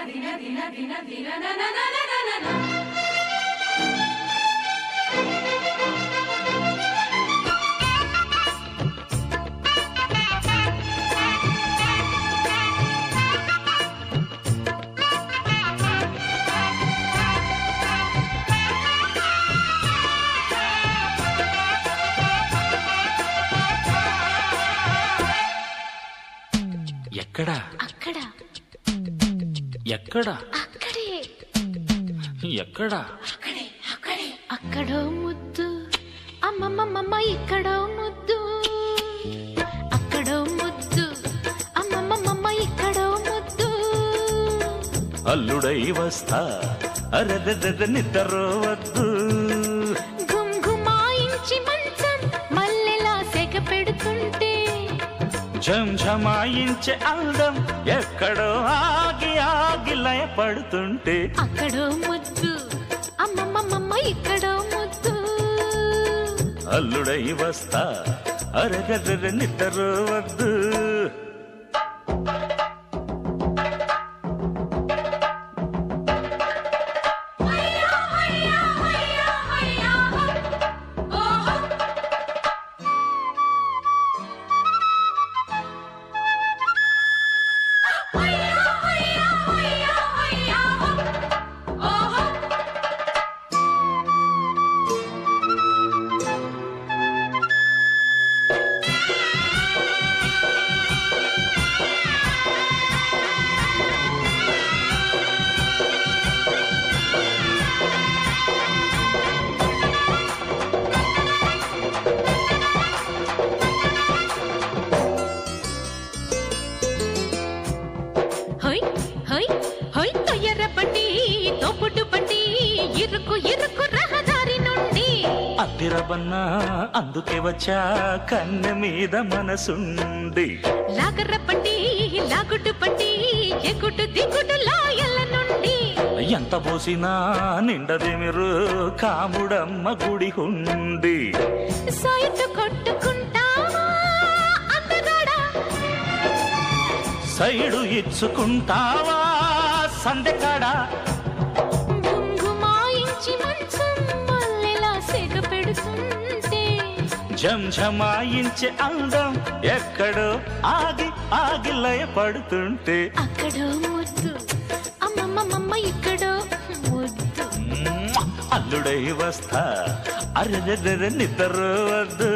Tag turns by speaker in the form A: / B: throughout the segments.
A: ఎక్కడా
B: అక్కడ
A: ఎక్కడా
B: అక్కడే
A: ఎక్కడా
B: అక్కడో ముద్దు అమ్మమ్మమ్మ ఇక్కడో ముద్దు అక్కడో ముద్దు అమ్మమ్మమ్మ ఇక్కడో ముద్దు
A: అల్లుడై వస్తా అరెరెరె నిద్ర వద్దు
B: గుంగుమాయించి మంచం మల్లెలా సెగ పెడుతుంటే
A: ఝంఝమాయించే అందం ఎక్కడో ఆగి ఆగి లయపడుతుంటే
B: అక్కడో ముద్దు అమ్మమ్మమ్మ ఇక్కడో ముద్దు
A: అల్లుడై వస్తా అరెరెరె నిద్ర వద్దు
B: హొయ్ హొయ్ హొయ్ తొయ్యర బండి తోపుడు బండి ఇరుకు ఇరుకు రహదారి నుండి
A: అద్దిరబన్నా అందుకే వచ్చా కన్నె మీద మనసుండి
B: లాగర బండి లాగుడు బండి ఎగుడు దిగుడు లాయల నుండి
A: ఎంత పోసినా నిండదేమిరు కాముడమ్మ గుడి హుండి
B: సాయటు కొట్టుకుంటావా అందగాడా
A: సైడు ఇచ్చుకుంటావా సందెకాడా
B: గుంగుమాయించి మంచం మల్లెలా సెగ పెడుతుంటే
A: జంఝమాయించే అందం ఎక్కడో ఆగి ఆగి లయపడుతుంటే
B: అక్కడో ముద్దు అమ్మమ్మమ్మ ఇక్కడో ముద్దు
A: మ్మ్! అల్లుడై వస్తా అరెరెరె నిద్ర వద్దు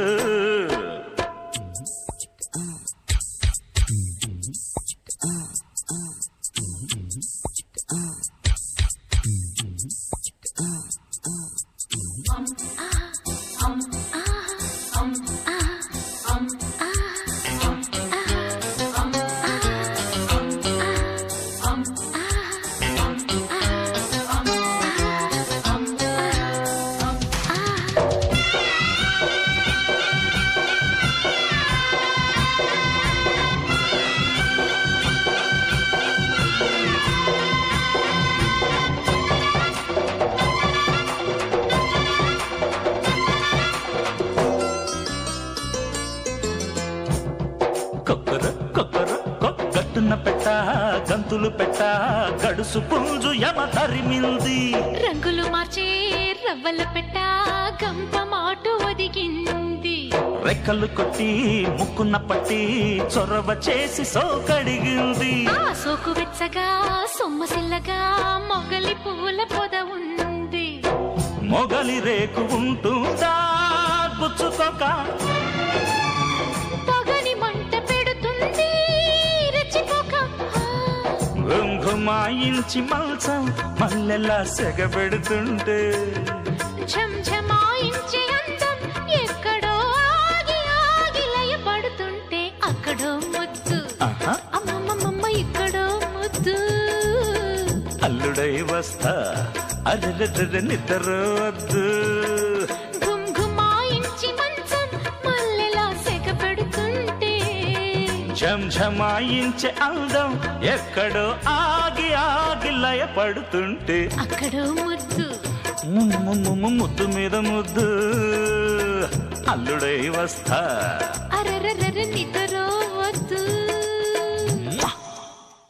A: కొక్కర కొక్కర కొక్కట్టున పెట్ట గంతులు పెట్ట గడుసు పుంజు యమ తరిమింది
B: రంగులు మార్చే రవ్వల పెట్ట గంప మాటు ఒదిగింది
A: రెక్కలు కొట్టి ముక్కున్న పట్టి చొరవ చేసి సోకడిగింది
B: ఆ సోకు వెచ్చగా సొమ్మసిల్లగా మొగలి పూల పొద ఉంది
A: మొగలి రేకు ఉంటుందా గుచ్చుకోక
B: పొగని మంట పెడుతుంది రెచ్చిపోక
A: గుంఘుమాయించి మల్సం మల్లెలా సెగబెడుతుంటే
B: ఝంఝమాయించే అందం ఎక్కడో ఆగి ఆగి లయపడుతుంటే అక్కడో ముద్దు
A: ఆహా
B: అమ్మమ్మమ్మ ఇక్కడో ముద్దు
A: అల్లుడై వస్తా అరెరెరె నిద్ర వద్దు
B: గుంగుమాయించి మంచం మల్లెలా సెగ పెడుతుంటే
A: ఝంఝమాయించే అందం ఎక్కడో ఆగి ఆగి లయపడుతుంటే
B: అక్కడో ముద్దు
A: ముమ్ము ముద్దు మీద ముద్దు అల్లుడై వస్తా
B: అరరర నిద్రో